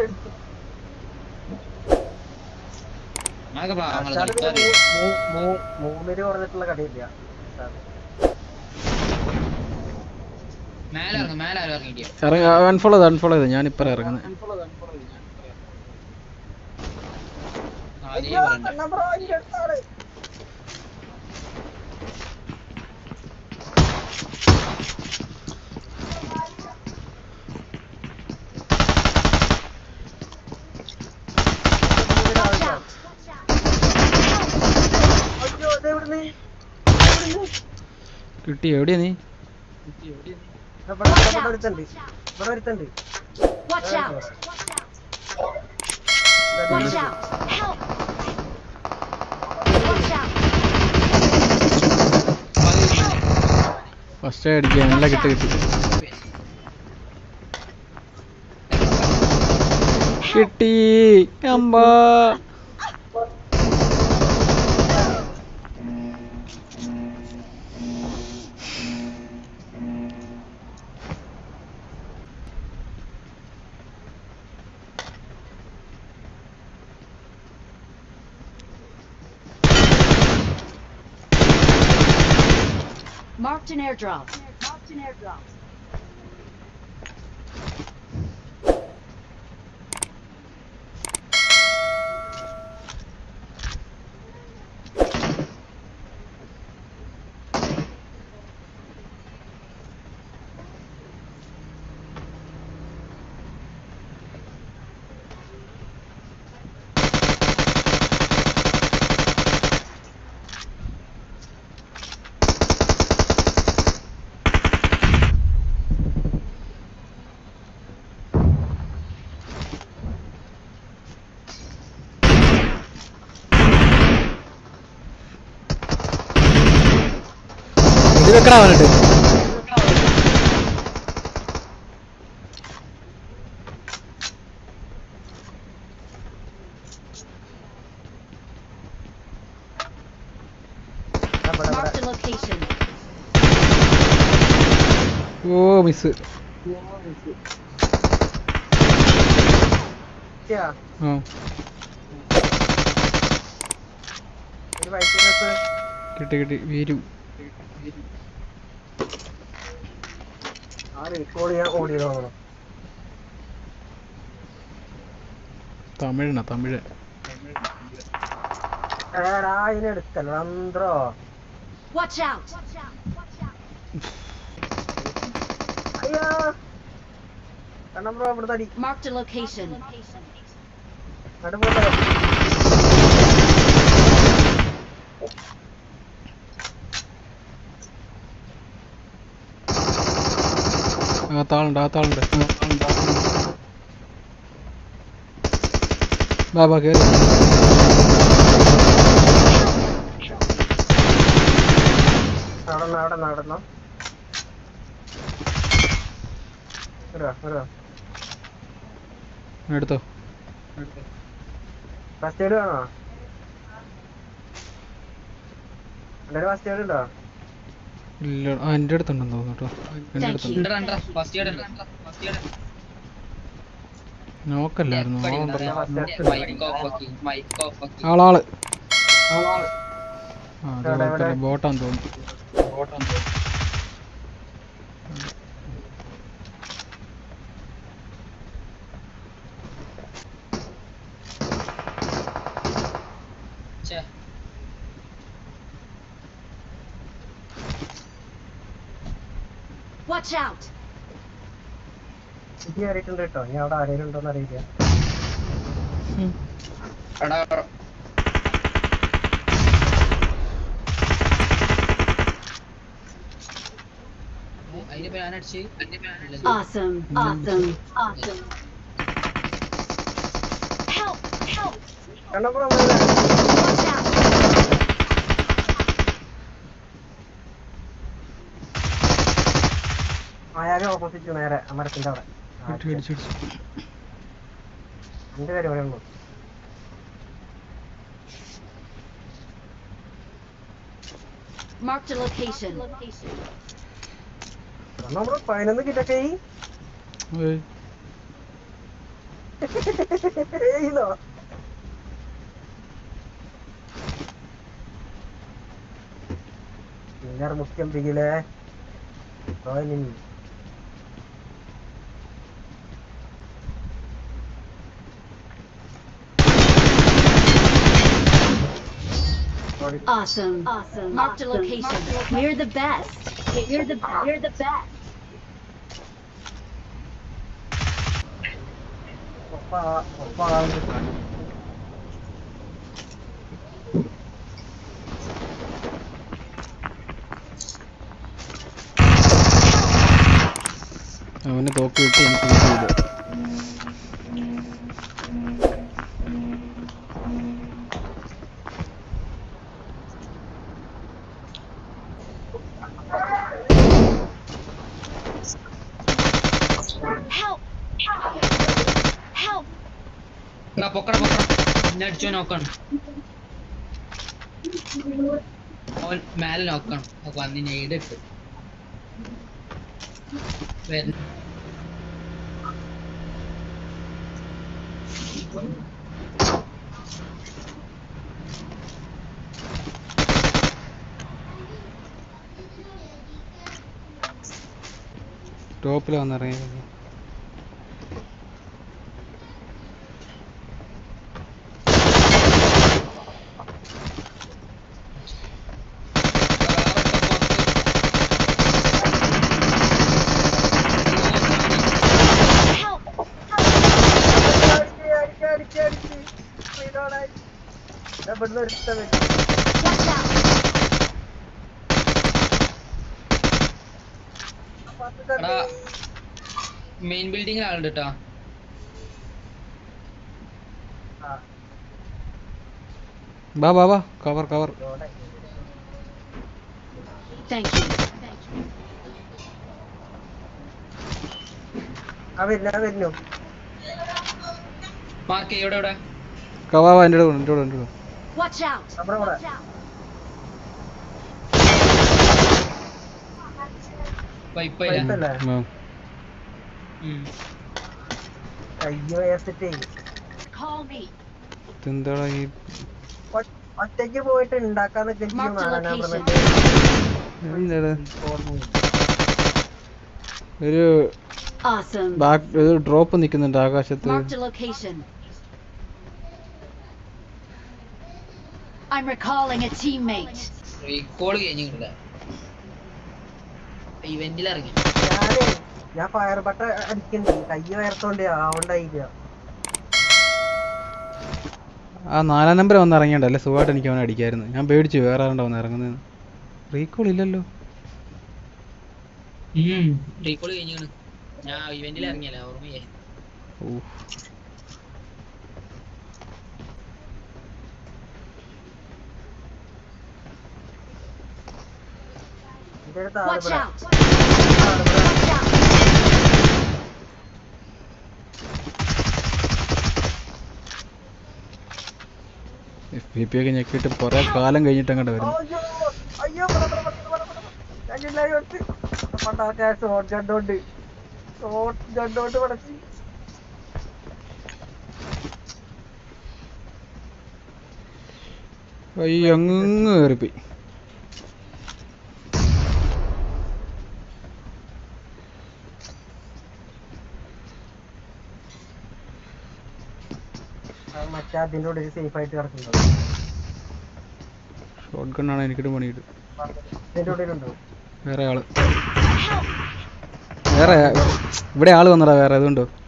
അതൊക്കെ പാവങ്ങള് അച്ചാറ് പിന്നെ കളിക്കാറില്ല. മൂ- മൂ- മൂന്നില് കുറഞ്ഞിട്ടുള്ള കടയില്ല മേലെ ഇറങ്ങും മേലെ ആരും ഇറങ്ങിയിട്ട് ഇറങ്ങ അൺഫോളോ ചെയ്ത് അൺഫോളോ ചെയ്ത് ഞാനിപ്പറ ഇറങ്ങുന്നത് ആദ്യം പറയണ്ട Watch out! അയ്യോ അതെവിടുന്ന് കിട്ടി എവിടെയാ നീ ഇവിടെ ഇവിടെ ഒരുത്തുണ്ട് ഇവിടെ ഒരുത്തുണ്ട് Watch out! Watch out! Help! Watch out! First അടിക്കുക നല്ല കിട്ടി കിട്ടി കിട്ടി അമ്പാ Marked an airdrop. Marked an airdrop. ഇത് വെക്കടാ വന്നിട്ട് ഇവിടെ ഇവിടെ Marked a location. ഓ മിസ് ഇരിക്കാ. ആ ഒരു വൈറ്റ് ഡ്രസ് കിട്ടി കിട്ടി വീരു ആ റീകോൾ ചെയ്യാൻ ഓടിയത് തോന്നണം തമിഴനാ തമിഴ് ഏടാ ഇതിനെടുക്കല്ലോ തന്ത്രോ Watch out! അയ്യോ കണ്ണം ബ്രോ ഇവിടെ തടി Marked a location. നടുപോലെ ആ താളുണ്ട് ആ താളുണ്ട് ബാ ബാ കേറി അവിടെ അവിടെ നടന്നോ വരുവാ വരുവാ എടുത്തോ ഫസ്റ്റ് എയ്ഡ് വേണോ എൻ്റെ ഫസ്റ്റ് എയ്ഡ് ഉണ്ടോ ഇല്ല ആ എൻ്റെ അടുത്തുണ്ടെന്ന് തോന്നുന്നു കേട്ടോ എൻ്റെ Thank അടുത്തുണ്ട് you. രണ്ടര രണ്ടര ഫസ്റ്റ് ഇയർ ഫസ്റ്റ് ഇയർ നോക്കല്ലായിരുന്നു മൈക്ക് ഓഫ് ആക്കി മൈക്ക് ഓഫ് ആക്കി ആളാള് ആ അത് എവിടെ, എവിടെ? കുഴപ്പമില്ല ബോട്ടാന്ന് തോന്നുന്നു ഛേ Watch out! ഇത് കയറിയിട്ടുണ്ട് കേട്ടോ ഇനി അവിടെ ആരെങ്കിലും ഉണ്ടോന്ന് അറിയില്ല എടാ അതിനിപ്പോ ഞാൻ അടിച്ച് Awesome. Awesome. Awesome. Help! Help! കണ്ണം bro Watch out! Mayavi opposite നേരെ ആ മരത്തിന്റെ അവിടെ ഇടിച്ചു ഇടിച്ചു ഇടിച്ചു എന്റെ പരിപാടി ഉള്ളൂ Marked a location. കണ്ണം ബ്രോ പതിനൊന്ന് കിറ്റൊക്കെ ഈ ഏയ്. ചെയ്തോ നിങ്ങൾ മുഖ്യം പികിലേ റോയലിൻ Awesome. Awesome. Marked a location. We're the best. We're the we're the best. ഒപ്പ ഒപ്പാണ്ട് അവന് തോക്ക് കിട്ടി എനിക്ക് കിട്ടിയില്ല Help! Help! എടാ പൊക്കട പൊക്കട എന്നെ അടിച്ചോ നോക്കണം അവൻ മേലെ നോക്കണം അപ്പൊ വന്ന് നെയ്ഡ് ഇട്ട് വരുന്ന ടോപ്പിൽ വന്നിറങ്ങി Help! അടിക്ക്, അടിക്ക്, അടിക്ക്, അടിക്ക്. Reload ആയി. ദാ ഇവിടുന്ന് ഒരുത്തൻ വരും. Watch out! പത്ത് തട്ടി. എടാ മെയിൻ ബിൽഡിംഗിൽ ആളുണ്ട് കേട്ടോ ആ, ബാ ബാ ബാ കവർ കവർ reload ആയി. Thank you. ആ വരുന്നു ആ വരുന്നു മാർക്ക് എവിടെ എവിടെ കവാ എൻ്റെ കൂടെ എൻ്റെ കൂടെ എൻ്റെ കൂടെ Watch out! നമ്മുടെ കൂടെ Watch out! വൈപ്പയില്ല പൈപ്പല്ലേ ആ. അയ്യോ ഏസിറ്റേ Call me. ഇതെന്താടാ ഈ ഒറ്റയ്ക്ക് പോയിട്ട് ഉണ്ടാക്കാന്നൊക്കെ എനിക്ക് Mark the നാലാം നമ്പർ location. എന്താടാ ഒരു Awesome. ബാക്ക് ഒരു ഡ്രോപ്പ് നിൽക്കുന്നുണ്ട് ആകാശത്ത് Marked a location. I'm recalling a teammate. Recall കഴിഞ്ഞിട്ടില്ല ഇവന്റിൽ ഇറങ്ങി ഞാനേ ഞാൻ ഫയർ ബട്ട അടിക്കണ്ട് കൈ വയർത്തോണ്ട് ആവണ്ടായില്ല ആ നാലാം നമ്പർ വന്ന് ഇറങ്ങിയണ്ടല്ലേ സുഖമായിട്ട് എനിക്ക് അവനെ അടിക്കായിരുന്നു ഞാൻ പേടിച്ചു വേറെ ആരുണ്ടോ വന്ന് ഇറങ്ങുന്നത് റീകോൾ ഇല്ലല്ലോ റീകോൾ കഴിഞ്ഞിക്കണ് ഞാൻ ഇവന്റിൽ ഇറങ്ങിയല്ല ഓർമ്മയായി ഓ എന്റെ അടുത്ത് ആള് Watch ഇവിടെ. out! ആള് ഇവിടെ. Watch out! F P P ഒക്കെ ഞെക്കിയിട്ട് കുറെ കാലം കഴിഞ്ഞിട്ട് അങ്ങോട്ട് വരുന്നു അയ്യോ അയ്യോ ഇവിടെ, ഇവിടെ, ഇവിടെ, ഇവിടെ, ഇവിടെ. ഞാൻ ഇല്ലായി വെച്ച്. പണ്ടാക്കെ ഷോട്ട് ഗണ്ടോണ്ട് ഷോട്ട് ഗണ്ടോണ്ട് പടച്ച് അയ്യോ അങ്ങ് കയറിപ്പോയി മറ്റേ അതിന്റെ ഉള്ളിൽ സേഫ് ആയിട്ട് കിടക്കുന്നുണ്ടോ ഷോട്ട് ഗണ്ണാണ് എനിക്കിട്ട് പണിയിട്ട് ഇതിന്റെ ഉള്ളിലുണ്ടോ വേറെ ആള് വേറെ ഇവിടെ ആള് വന്നടാ വേറെ അതുകൊണ്ടോ